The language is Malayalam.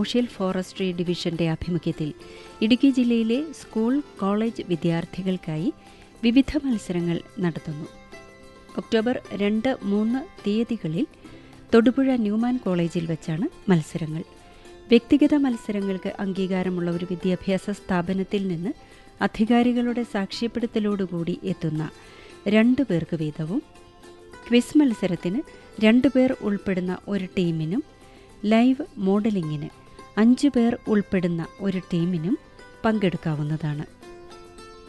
സോഷ്യൽ ഫോറസ്ട്രി ഡിവിഷന്റെ ആഭിമുഖ്യത്തിൽ ഇടുക്കി ജില്ലയിലെ സ്കൂൾ കോളേജ് വിദ്യാർത്ഥികൾക്കായി വിവിധ മത്സരങ്ങൾ നടത്തുന്നു ഒക്ടോബർ രണ്ട് മൂന്ന് തീയതികളിൽ തൊടുപുഴ ന്യൂമാൻ കോളേജിൽ വെച്ചാണ് മത്സരങ്ങൾ വ്യക്തിഗത മത്സരങ്ങൾക്ക് അംഗീകാരമുള്ള ഒരു വിദ്യാഭ്യാസ സ്ഥാപനത്തിൽ നിന്ന് അധികാരികളുടെ സാക്ഷ്യപ്പെടുത്തലോടുകൂടി എത്തുന്ന രണ്ടു പേർക്ക് വീതവും ക്വിസ് മത്സരത്തിന് രണ്ടു പേർ ഉൾപ്പെടുന്ന ഒരു ടീമിനും ലൈവ് മോഡലിംഗിന് അഞ്ചു പേർ ഉൾപ്പെടുന്ന ഒരു ടീമിനും പങ്കെടുക്കാവുന്നതാണ്